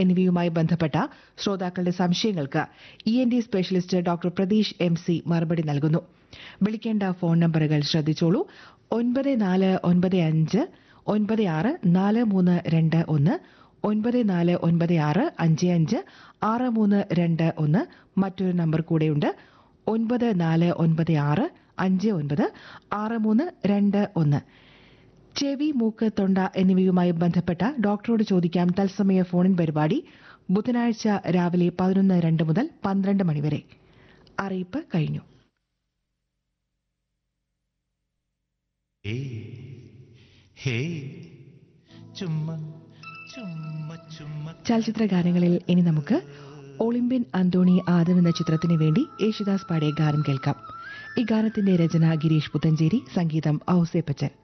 എന്നിവയുമായി ബന്ധപ്പെട്ട ശ്രോതാക്കളുടെ സംശയങ്ങൾക്ക് E N T specialist doctor Pratheesh M C മറുപടി നൽകുന്നു വിളിക്കേണ്ട ഫോൺ നമ്പറുകൾ ശ്രദ്ധിച്ചോളൂ ഒൻപത് നാല് ഒൻപത് അഞ്ച് ഒൻപത് ആറ് നാല് മൂന്ന് രണ്ട് ഒന്ന് ഒൻപത് നാല് ഒൻപത് ആറ് അഞ്ച് അഞ്ച് ആറ് മൂന്ന് രണ്ട് ഒന്ന് മറ്റൊരു നമ്പർ കൂടെയുണ്ട് ഒൻപത് നാല് ഒൻപത് ആറ് അഞ്ച് ഒൻപത് ആറ് മൂന്ന് രണ്ട് ഒന്ന് ചെവി മൂക്ക് തൊണ്ട എന്നിവയുമായി ബന്ധപ്പെട്ട ഡോക്ടറോട് ചോദിക്കാം തത്സമയ ഫോണിൻ പരിപാടി ബുധനാഴ്ച രാവിലെ പതിനൊന്ന് രണ്ട് മുതൽ പന്ത്രണ്ട് മണിവരെ അറിയിപ്പ് കഴിഞ്ഞു ഹേ ഹേ ചുമ്മാ ചുമ്മാ ചുമ്മാ ചലച്ചിത്ര ഗാനങ്ങളിൽ ഇനി നമുക്ക് ഒളിമ്പ്യൻ അന്തോണി ആദം എന്ന ചിത്രത്തിന് വേണ്ടി യേശുദാസ് പാടിയ ഗാനം കേൾക്കാം ഈ ഗാനത്തിന്റെ രചന ഗിരീഷ് പുത്തഞ്ചേരി സംഗീതം ഔസേപ്പച്ചൻ